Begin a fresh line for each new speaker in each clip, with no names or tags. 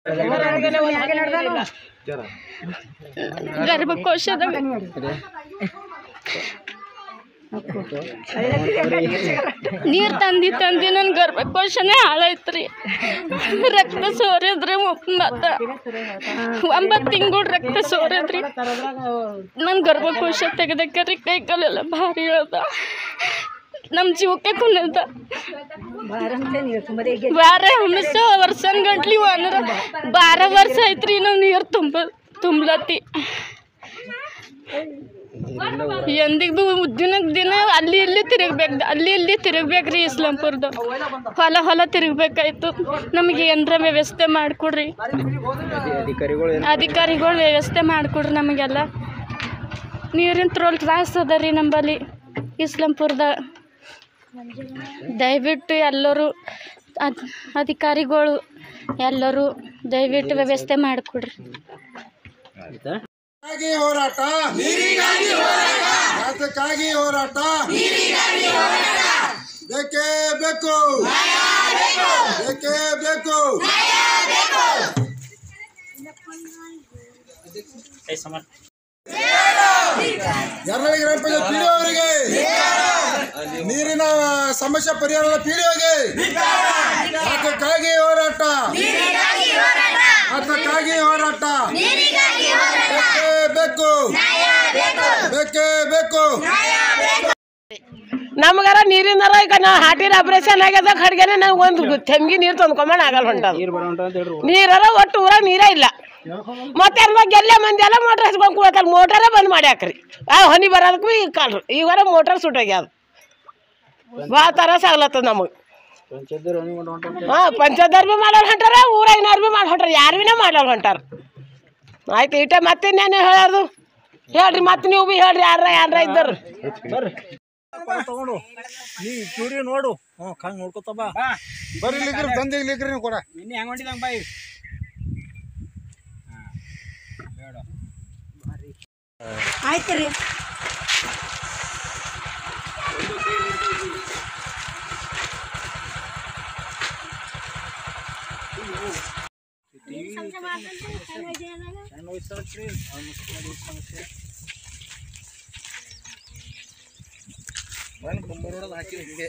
ಗರ್ಭಕೋಶದಾಗ ನೀರು ತಂದು ತಂದು ನನ್ನ ಗರ್ಭಕೋಶನೇ ಹಾಳೈತ್ರಿ ರಕ್ತ ಸೋರಿದ್ರಿ ಮತ್ತ ಒಂಬತ್ತು ತಿಂಗಳು ರಕ್ತ ಸೋರಿದ್ರಿ ನನ್ನ ಗರ್ಭಕೋಶ ತೆಗೆದಕ್ಕೆ ಕೈ ಕಾಲೆಲ್ಲ ಭಾರಿ ಹೇಳ್ದ ನಮ್ಮ ಜೀವಕ್ಕೆ ಕುನ್ನದ ಬಾರ ಹಮಸ ವರ್ಷನ್ ಗಂಟ್ಲಿ ಅಂದ್ರೆ ಬಾರ ವರ್ಷ ಐತ್ರಿ ನಾವು ನೀರು ತುಂಬ ತುಂಬಲತ್ತಿ ಎಂದಿಗೂ ದಿನ ದಿನ ಅಲ್ಲಿ ಇಲ್ಲಿ ತಿರುಗ್ಬೇಕು ಅಲ್ಲಿ ಇಲ್ಲಿ ತಿರುಗ್ಬೇಕ್ರಿ ಇಸ್ಲಾಂಪುರ್ದು ಹೊಲ ಹೊಲ ತಿರುಗ್ಬೇಕಾಯ್ತು ನಮಗೆ ಏನರ ವ್ಯವಸ್ಥೆ ಮಾಡಿಕೊಡ್ರಿ
ಅಧಿಕಾರಿಗಳು
ಅಧಿಕಾರಿಗಳು ವ್ಯವಸ್ಥೆ ಮಾಡಿಕೊಡ್ರಿ ನಮಗೆಲ್ಲ ನೀರಿನ ತ್ರೋಲ್ ತ್ರಾಸ ಅದ ರೀ ನಂಬಲ್ಲಿ ಇಸ್ಲಾಂಪುರ್ದ ದಯವಿಟ್ಟು ಎಲ್ಲರೂ ಅದ್ ಅಧಿಕಾರಿಗಳು ಎಲ್ಲರೂ ದಯವಿಟ್ಟು ವ್ಯವಸ್ಥೆ ಮಾಡಿಕೊಡ್ರಿ
ಗಾಗಿ ಹೋರಾಟ ಯಾತಕ್ಕಾಗಿ ಹೋರಾಟ ಬೇಕೇ ಬೇಕು ಬೇಕೇ ಬೇಕು ಯರಳಿ ಗ್ರಾಮ ಪಂಚಾಯತ್ ಪಿಡಿಒ ಅವರಿಗೆ ನೀರಿನ ಸಮಸ್ಯೆ ಪರಿಹಾರದ ಪಿಡಿಒಗೆ ಯಾತಕ್ಕಾಗಿ ಹೋರಾಟ ಯಾತಕ್ಕಾಗಿ ಹೋರಾಟ ಬೇಕೇ ಬೇಕು ಬೇಕೇ ಬೇಕು
ನಮಗಾರ ನೀರಿನಾರ ಈಗ ನಾ ಹಾರ್ಟಿನ ಆಪರೇಷನ್ ಆಗ್ಯದ ಕಡ್ಗೆನೆ ನಂಗೆ ಒಂದು ತೆಮ್ಗಿ ನೀರು ತಂದ್ಕೊಂಬಣ ಆಗಲ್ಲ ಹೊಂಟದ
ನೀರು ಬರೋ ಅಂತ ಹೇಳ್ರಿ
ನೀರಾರ ಒಟ್ಟು ಊರಾಗ ನೀರೇ ಇಲ್ಲ ಮತ್ತೆ ಅಲ್ವಾ ಗೆಲ್ಲ ಮಂದಿ ಎಲ್ಲ ಮೋಟ್ರ್ ಹಚ್ಕೊಂಡು ಕೂಡತ್ತಲ್ಲ ಮೋಟರೇ ಬಂದ್ ಮಾಡ್ಯಾಕ್ರಿ ಆ ಹನಿ ಬರೋದಕ್ಕೂ ಈಗ ಕಾಲ್ರಿ ಈಗಾರ ಮೋಟರ್ ಸುಟ್ಟಾಗ್ಯದ ಭಾಳ ತ್ರಾಸ ಆಗ್ಲತ್ತದ ನಮಗೆ
ಪಂಚಾಯತ್ ಹೊಂಟ
ಹಾಂ ಪಂಚಾಯತ್ದವ್ರು ಭೀ ಮಾಡೋರು ಹೊಂಟಾರ ಊರಾಗಿನವ್ರು ಭೀ ಮಾಡಿ ಹೊಂಟಾರ ಯಾರು ಭೀ ಮಾಡೋರು ಹೊಂಟಾರ ಆಯ್ತು ಇಟ ಮತ್ತೆ ಇನ್ನೇನು ಹೇಳೋದು ಹೇಳ್ರಿ ಮತ್ತೆ ನೀವು ಭೀ ಹೇಳ್ರಿ ಯಾರ ಯಾರ ಇದ್ದರು
ತಗೊಂಡು ನೀ ಚೂರಿ ನೋಡು ಹ್ಞೂ ಹಂಗೆ ನೋಡ್ಕೊತ ಬಾ
ಬರ್ರಿ ಲಿಕ್ರಿ ತಂದೆ ಲಿಕ್ರಿ ನೀವು ಕೂಡ
ನಿನ್ನೆ ಹೆಂಗೆ ಹೊಂಟಿದಂಗೆ ಬಾಯಿ
ಆಯ್ತು ರೀ
ಸಣ್ಣ ವಯಸ್ಸಾಗ್ರಿ ಸಮಸ್ಯೆ ಹಾಕಿ ಹಿಂಗೆ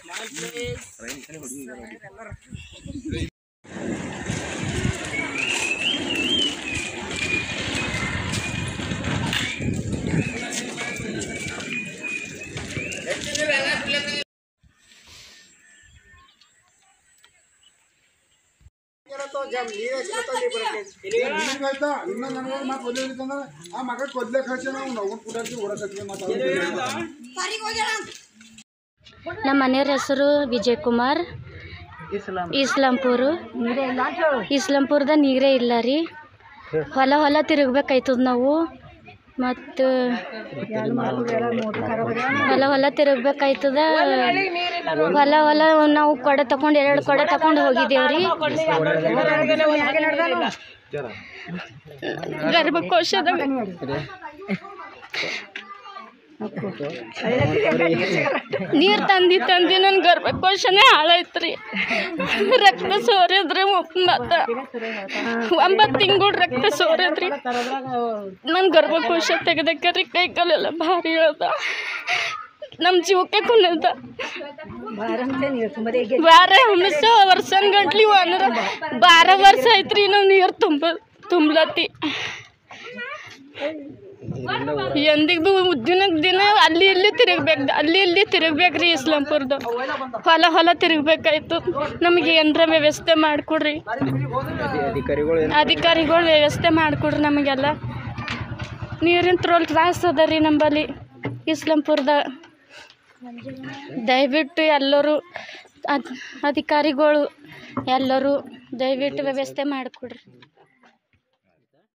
ಆಯ್ತಾ ಇನ್ನೊಂದು ನನಗೆ ಮಾತು ಒಳ್ಳೆ ಆ ಮಗ ಕೊದ್ಲೆ ಕಳ್ಸಿ ನಾವು ನಾವು ಕುಡಾಡ್ಸಿ ಓಡಕತ್ತೀವಿ ಮಾತಾಡ್ತೀವಿ
ನಮ್ಮ ಮನೆಯವ್ರ ಹೆಸರು ವಿಜಯ್ ಕುಮಾರ್ ಇಸ್ಲಾಂಪುರು ಇಸ್ಲಾಂಪುರದ ನೀರೇ ಇಲ್ಲ ರೀ ಹೊಲ ಹೊಲ ತಿರುಗ್ಬೇಕಾಯ್ತದ ನಾವು ಮತ್ತು ಹೊಲ ಹೊಲ ತಿರುಗ್ಬೇಕಾಯ್ತದ ಹೊಲ ಹೊಲ ನಾವು ಕೊಡೆ ತಗೊಂಡು ಎರಡು ಕೊಡೆ ತಗೊಂಡು ಹೋಗಿದ್ದೇವ್ರಿ ಗರ್ಭಕೋಶದಾಗ ನೀರು ತಂದು ತಂದು ನನ್ನ ಗರ್ಭಕೋಶನೇ ಹಾಳೈತ್ರಿ ರಕ್ತ ಸೋರಿದ್ರಿ ಮತ್ತ ಒಂಬತ್ತು ತಿಂಗಳು ರಕ್ತ ಸೋರಿದ್ರಿ ನನ್ನ ಗರ್ಭಕೋಶ ತೆಗೆದಕ್ಕೆ ಕೈ ಕಾಲೆಲ್ಲ ಭಾರಿ ಹೇಳ್ದ ನಮ್ಮ ಜೀವಕ್ಕೆ ಕುನ್ನದ ಬಾರ ಹಮಸ ವರ್ಷನ್ ಗಂಟ್ಲಿ ಅಂದ್ರೆ ಬಾರ ವರ್ಷ ಐತ್ರಿ ನಾವು ನೀರು ತುಂಬ ತುಂಬಲತ್ತಿ ಎಂದಿಗೂ ದಿನ ದಿನ ಅಲ್ಲಿ ಇಲ್ಲಿ ತಿರುಗ್ಬೇಕು ಅಲ್ಲಿ ಇಲ್ಲಿ ತಿರುಗ್ಬೇಕ್ರಿ ಇಸ್ಲಾಂಪುರ್ದು ಹೊಲ ಹೊಲ ತಿರುಗ್ಬೇಕಾಯ್ತು ನಮಗೆ ಏನರ ವ್ಯವಸ್ಥೆ ಮಾಡಿಕೊಡ್ರಿ
ಅಧಿಕಾರಿಗಳು
ಅಧಿಕಾರಿಗಳು ವ್ಯವಸ್ಥೆ ಮಾಡಿಕೊಡ್ರಿ ನಮಗೆಲ್ಲ ನೀರಿನ ತ್ರೋಲ್ ತ್ರಾಸ ಅದ ರೀ ನಂಬಲ್ಲಿ ಇಸ್ಲಾಂಪುರ್ದ ದಯವಿಟ್ಟು ಎಲ್ಲರೂ ಅದ್ ಅಧಿಕಾರಿಗಳು ಎಲ್ಲರೂ ದಯವಿಟ್ಟು ವ್ಯವಸ್ಥೆ ಮಾಡಿಕೊಡ್ರಿ